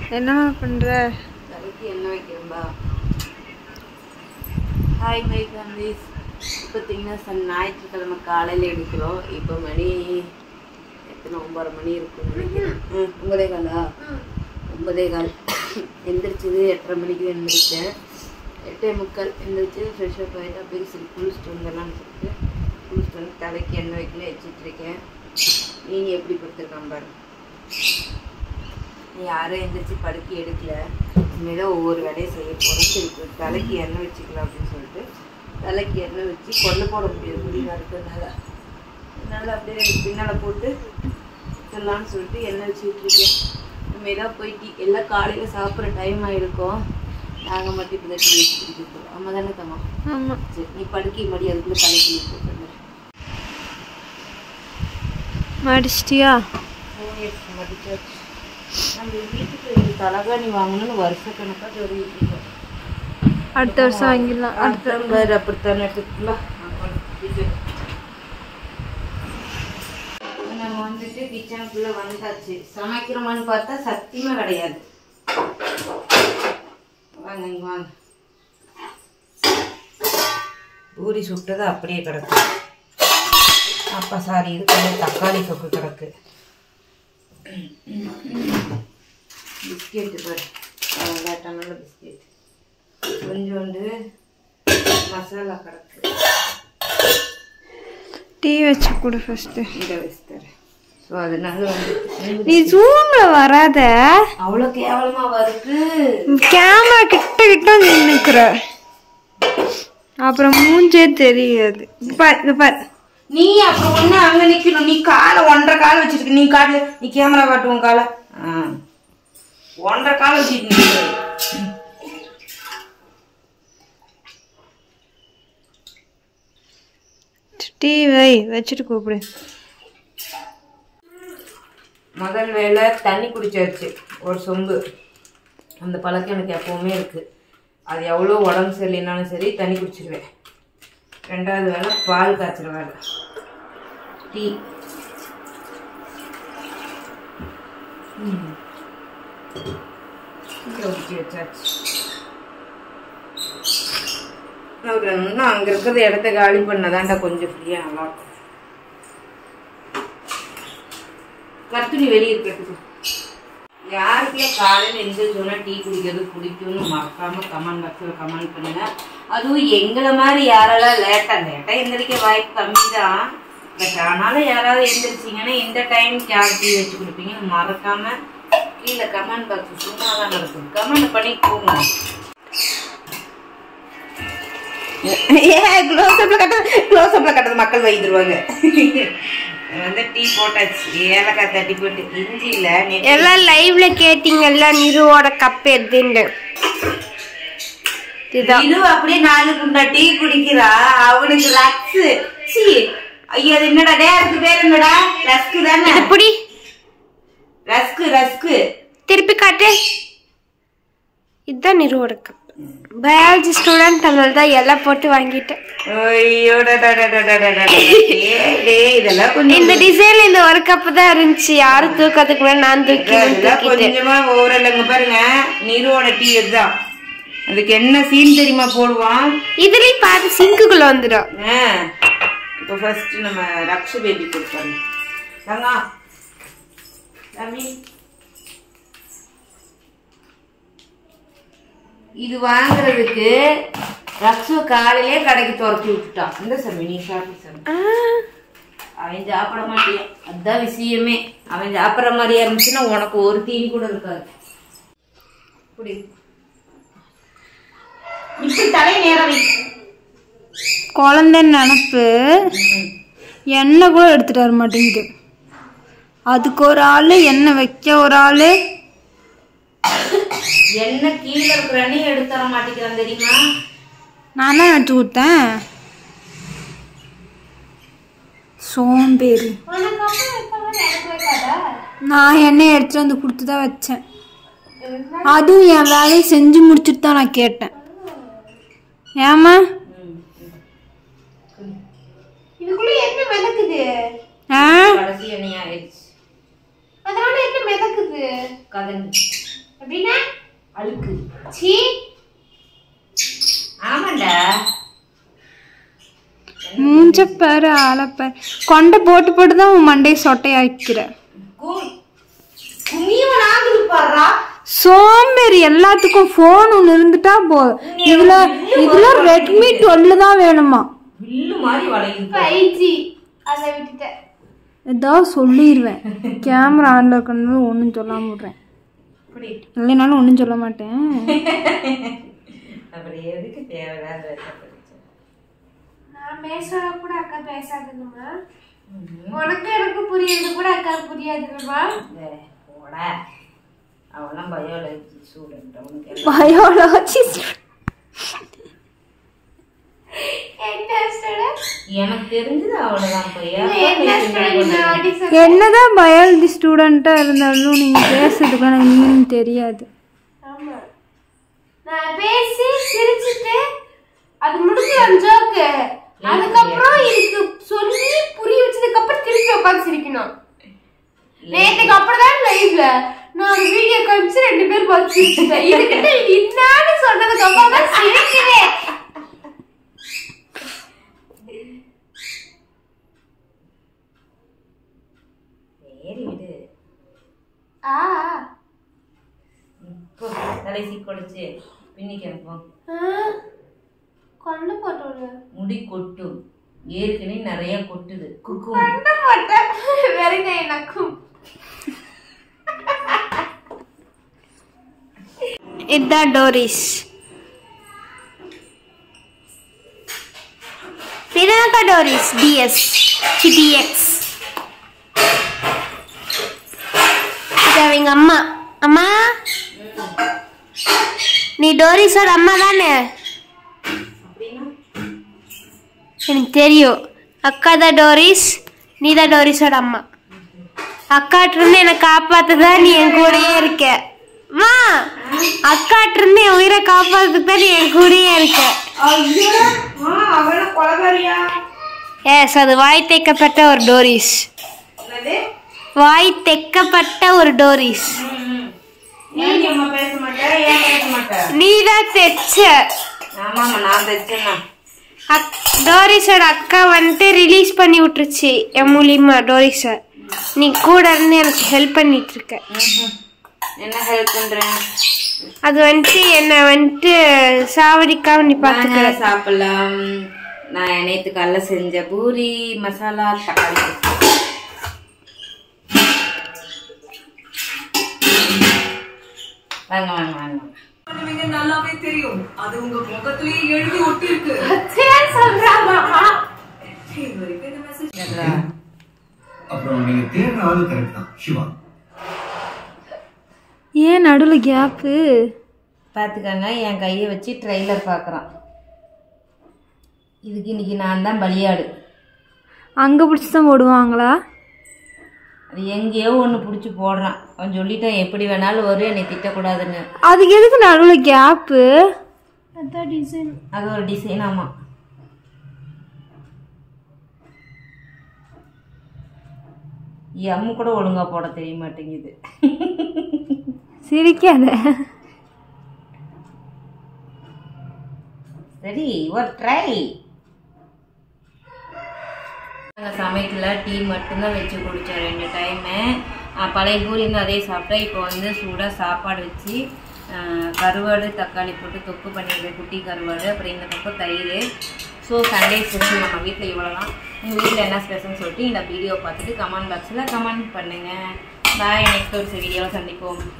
என்னம்மா பண்ற தலைக்கு எண்ணெய் வைக்கிறோம்பா ஹாய் மை ஃபேமிலிஸ் பார்த்தீங்கன்னா சன் ஞாயிற்றுக்கிழமை காலையில் எடுக்கிறோம் இப்போ மணி எத்தனை ஒன்பது மணி இருக்கும் நினைக்கிறேன் ம் ஒன்பதே காலா ஒன்பதே கால் எந்திரிச்சது எட்டரை மணிக்கு எந்திரிச்சேன் எட்டே முக்கால் எந்திரிச்சு ஃப்ரெஷ்ஷப் ஆகிட்டு அப்படியே சரி குளிச்சுட்டு வந்துடலாம்னு சொல்லிட்டு குளிச்சுட்டு வந்து தலைக்கு எண்ணெய் வைக்கல வச்சுட்டு இருக்கேன் நீங்கள் எப்படி படுத்துருக்கான் பாருங்க யாரும் எந்திரிச்சு படுக்கி எடுக்கல இனிமேல் ஒவ்வொரு வேலையும் செய்ய போகிறோம் சரி இப்ப தலைக்கு எண்ணெய் வச்சுக்கலாம் அப்படின்னு சொல்லிட்டு தலைக்கு எண்ணெய் வச்சு கொண்டு போட முடியாது முடிவாக இருக்கிறதுனால அதனால அப்படியே ரெண்டு பின்னால் போட்டு சொல்லலாம்னு சொல்லிட்டு எண்ணெய் வச்சுட்டு இருக்கேன் இனிமேல் போய் டீ எல்லாம் காலையில் சாப்பிட்ற டைம் ஆகிருக்கும் நாங்கள் மட்டும் இப்போ தான் டீ வச்சு குடிக்கிறோம் அம்மா தானே தம்மா ஆமா சரி நீ படுக்கி மடி அதுக்குள்ளே தலைக்கு போட்டு மடிச்சிட்டியா மடிச்சாச்சு நம்ம வீட்டுக்கு ரெண்டு தலகாணி வாங்கணும்னு வருஷக்கணக்காக சொல்லிட்டு இருக்கோம் அடுத்த வருஷம் வாங்கிடலாம் அடுத்த அடுத்த வேறு அப்படித்தானே எடுத்துக்கலாம் நம்ம வந்துட்டு கிச்சனுக்குள்ள வந்தாச்சு சமைக்கிறோமான்னு பார்த்தா சத்தியமா கிடையாது வாங்க இங்க வாங்க பூரி சுட்டது அப்படியே கிடக்கு அப்பா சாரி இது கொஞ்சம் தக்காளி தொக்கு கிடக்கு பிஸ்கெட்டு பாரு லேட்டான பிஸ்கெட் கொஞ்சோண்டு மசாலா கிடக்கு டீ வச்சு கொடு ஃபர்ஸ்ட் இதை வச்சு தரேன் ஸோ அதனால வந்து நீ ஜூம்ல வராத அவ்வளோ கேவலமா வருது கேமரா கிட்ட கிட்ட நின்னுக்குற அப்புறம் மூஞ்சே தெரியாது இங்க பாரு இங்க பாரு நீ அப்புறம் ஒண்ணு அங்க நிக்கணும் நீ காலை ஒன்றரை காலை வச்சிருக்க நீ காட்டு நீ கேமரா காட்டுவோம் காலை ஆ. ஒன்றரை காலை வச்சுட்டு நிக்கிற. டீ வை வச்சுட்டு கூப்பிடு முதல் வேளை தண்ணி குடிச்சாச்சு ஒரு சொம்பு அந்த பழக்கம் எனக்கு எப்பவுமே இருக்கு அது எவ்வளோ உடம்பு சரியில்லைனாலும் சரி தண்ணி குடிச்சிடுவேன் ரெண்டாவது வேலை பால் காய்ச்சுற வேலை டீ ம். இங்க ஊத்தி வச்சாச்சு ஒரு இன்னும் அங்க இருக்கிற இடத்த காலி பண்ணதாண்டா கொஞ்சம் ஃப்ரீயா நல்லா இருக்கும் கத்துணி வெளியே இருக்கிறதுக்கு யாருக்கே காலையில் எந்திரிச்சோன்னா டீ குடிக்கிறது பிடிக்கும்னு மறக்காம கமெண்ட் பாக்ஸில் கமெண்ட் பண்ணுங்க அதுவும் எங்களை மாதிரி யாரெல்லாம் லேட்டா லேட்டா எந்திரிக்க வாய்ப்பு கம்மி தான் பட் ஆனாலும் யாராவது எந்திரிச்சிங்கன்னா இந்த டைம் யார் டீ வச்சு கொடுப்பீங்கன்னு மறக்காம கீழே கமெண்ட் பாக்ஸ் சும்மா தான் நடக்கும் கமெண்ட் பண்ணி போங்க ஏன் க்ளோஸ் அப்ல கட்டது க்ளோஸ் அப்ல கட்டது மக்கள் வைத்துருவாங்க வந்து டீ போட்டாச்சு ஏலக்காய் தட்டி போட்டு இஞ்சி இல்ல நெத்தி எல்லாம் லைவ்ல கேட்டீங்கல்ல நிருவோட கப் எதுன்னு இதுதான் இது அப்படியே நாலு குண்டா டீ குடிக்கிறா அவனுக்கு லக்ஸ் சி ஐயோ அது என்னடா டே அதுக்கு பேர் என்னடா ரஸ்க்கு தானே எப்படி ரஸ்க்கு ரஸ்க்கு திருப்பி காட்டு இதுதான் நிருவோட கப் பயாலஜி ஸ்டூடெண்ட் அதனால தான் எல்லாம் போட்டு வாங்கிட்டேன் ஐயோ டா, டா, டா, டா, டா, டா, டா. டேய், டேய், இதெல்லாம் கொஞ்சம் இந்த டிசைன்ல இந்த ஒரு கப் தான் இருந்துச்சு யாரும் தூக்கத்துக்கு மேல நான் தூக்கி இதெல்லாம் தூக்கிட்டேன் கொஞ்சமா ஓரளவுங்க பாருங்க நீரோட டீ இதுதான் அதுக்கு என்ன சீன் தெரியுமா போடுவான் இதுலயும் பார்த்து சிங்குக்குள்ள வந்துடும் ஆ, இப்போ ஃபர்ஸ்ட் நம்ம ரக்ஷு பேபி கொடுப்பாங்க தங்கா தம்பி இது வாங்குறதுக்கு ரக்ஷு காலையிலே கடைக்கு துரத்தி விட்டுட்டான் இந்த சாமி நீ சாப்பிடு சாமி அவன் சாப்பிட மாட்டியான் அதான் விஷயமே அவன் சாப்பிட்ற மாதிரியா இருந்துச்சுன்னா உனக்கு ஒரு தீனி கூட இருக்காது குடி இப்படி தலை நேரம் வை. குழந்தை நினப்பு எண்ணெய் கூட எடுத்துட்டு வர மாட்டேங்குது அதுக்கு ஒரு ஆளு எண்ணெய் வைக்க ஒரு ஆளு என்ன கீழே இருக்கிறனே எடுத்து தர மாட்டேங்கிறான் தெரியுமா நான் தான் எடுத்து கொடுத்தேன் சோம்பேறி நான் எண்ணெய் எடுத்துட்டு வந்து கொடுத்து தான் வச்சேன் அதுவும் என் வேலையை செஞ்சு முடிச்சுட்டு தான் நான் கேட்டேன் ஏமா இதுக்குள்ள என்ன மிதக்குது ஆ கடைசி எண்ணெய் ஆயிடுச்சு அதனால என்ன மிதக்குது கதந்து அப்படின்னா அழுக்கு சீ ஆமாண்டா மூஞ்ச பாரு ஆளப்பாரு கொண்டை போட்டு போட்டு தான் உன் மண்டையை சொட்டையாக்கிற கு- குமியவன் ஆகுது பாடுறா சோம்பேறி எல்லாத்துக்கும் ஃபோன் ஒன்று இருந்துட்டா போதும் இதுல இதுல ரெட்மி டுவெல் தான் வேணுமா வில்லு மாதிரி வளையுது ஃபைவ் ஜி அதை விட்டுட்டேன் ஏதாவது சொல்லிடுவேன் கேமரா ஆன்ல இருக்கணும் ஒன்றும் சொல்லாம விடுறேன் அப்படி இல்லைனாலும் ஒன்றும் சொல்ல மாட்டேன் அப்படி எதுக்கு தேவையில்லாத வேலை படிச்ச? நான் பேசுறத கூட அக்கா பேசாதுங்கம்மா உனக்கு எனக்கு புரியுறது கூட அக்கா புரியாதுங்கம்மா டேய், போடா அவெல்லாம் பயாலஜி ஸ்டூடெண்ட் அவனுக்கு எல்லாம் பயாலஜி என்ன ஸ்டூடெண்ட் எனக்கு தெரிஞ்சது அவ்வளவுதான் என்ன ஸ்டூடெண்ட் பையா வாட்டி என்னதான் பயாலஜி ஸ்டூடெண்ட்டா இருந்தாலும் நீங்க பேசுறதுக்கு எனக்கு மீனிங் தெரியாது ஆமா நான் பேசி சிரிச்சிட்டு அது முடிஞ்சு ஒரு ஜோக்கு அதுக்கப்புறம் இதுக்கு சொல்லி புரிய வச்சதுக்கு அப்புறம் திருப்பி உட்காந்து சிரிக்கணும் நேத்துக்கு அப்புறம் தான் லைவ்ல நான் ஒரு வீடியோ காமிச்சு ரெண்டு பேர் பார்த்து சிரிச்சிட்டேன் இதுக்கிட்ட இன்னான்னு சொன்னதுக்கு அப்புறம் தான் சிரிக்கிறேன் சரி விடு ஆ இப்போ தலை சீக்கொடிச்சு பின்னிக்கு அனுப்போம் கொண்டு போட்டு விடு முடி கொட்டும் ஏற்கனவே நிறைய கொட்டுது குக்கும் கொண்டு போட்டேன் வெறுங்க எனக்கும் இதுதான் டோரிஸ் பினாக்கா டோரிஸ் டிஎஸ் டிஎக்ஸ் இது அவங்க அம்மா அம்மா நீ டோரிஸோட அம்மா தானே அப்படின்னா எனக்கு தெரியும் அக்கா தான் டோரிஸ் நீ தான் டோரிஸோட அம்மா அக்காட்டிருந்து என்னை காப்பாத்துதான் நீ என் கூடயே இருக்க அம்மா அக்காட்டிருந்து என் உயிரை காப்பாத்துக்கு தான் நீ என் கூடயே இருக்க ஐயோ ஆ அவன கொலகாரியா எஸ் அது வாய் தைக்கப்பட்ட ஒரு டோரிஸ் என்னது வாய் தைக்கப்பட்ட ஒரு டோரிஸ் ஏன் அம்மா பேச மாட்டேன் ஏன் பேச மாட்டேன் நீ தான் தைச்ச ஆமாம்மா நான் தைச்சேன்னா அக் டோரிஸோட அக்கா வந்துட்டு ரிலீஸ் பண்ணி விட்டுருச்சு என் மூலியமா டோரிஸை நீ கூட இருந்து எனக்கு ஹெல்ப் பண்ணிட்டு இருக்க என்ன ஹெல்ப் பண்றேன் அது வந்துட்டு என்னை வந்துட்டு சாவடிக்காம நீ பாத்துக்க வாங்க சாப்பிடலாம் நான் நேத்து காலைல செஞ்ச பூரி மசாலா தக்காளி சட்னி. வாங்க வாங்க வாங்க சொல்றா. அப்புறம் நீங்க தேடுற ஆளு கரெக்ட் தான் சிவா ஏன் நடுவில் கேப்பு பாத்துக்கங்க என் கையை வச்சு ட்ரெய்லர் பார்க்குறான் இதுக்கு இன்னைக்கு நான் தான் பலியாடு அங்கே பிடிச்சி தான் போடுவாங்களா அது எங்கேயோ ஒன்று பிடிச்சி போடுறான் அவன் சொல்லிட்டான் எப்படி வேணாலும் வரும் என்னை திட்டக்கூடாதுன்னு அதுக்கு எதுக்கு நடுவில் கேப்பு அதான் டிசைன் அது ஒரு டிசைன் ஆமா எம்மு கூட ஒழுங்கா போட தெரிய மாட்டேங்குது சிரிக்காத சரி ஒரு ட்ரை நாங்கள் சமைக்கல டீ மட்டும்தான் வச்சு குடித்தோம் ரெண்டு டைமு பழைய பூரி இருந்து அதே சாப்பிட்டேன் இப்போ வந்து சூடாக சாப்பாடு வச்சு ஆஹ், கருவாடு தக்காளி போட்டு தொக்கு பண்ணியிருக்கேன் குட்டி கருவாடு அப்புறம் இந்த பக்கம் தயிர் ஸோ சண்டே ஸ்பெஷல் நம்ம வீட்டில் இவ்வளோதான் உங்கள் வீட்டில் என்ன ஸ்பெஷல்னு சொல்லிட்டு இந்த வீடியோ பார்த்துட்டு கமெண்ட் பாக்ஸில் கமெண்ட் பண்ணுங்கள் பாய் நெக்ஸ்ட் ஒரு வீடியோவில் சந்திப்போம்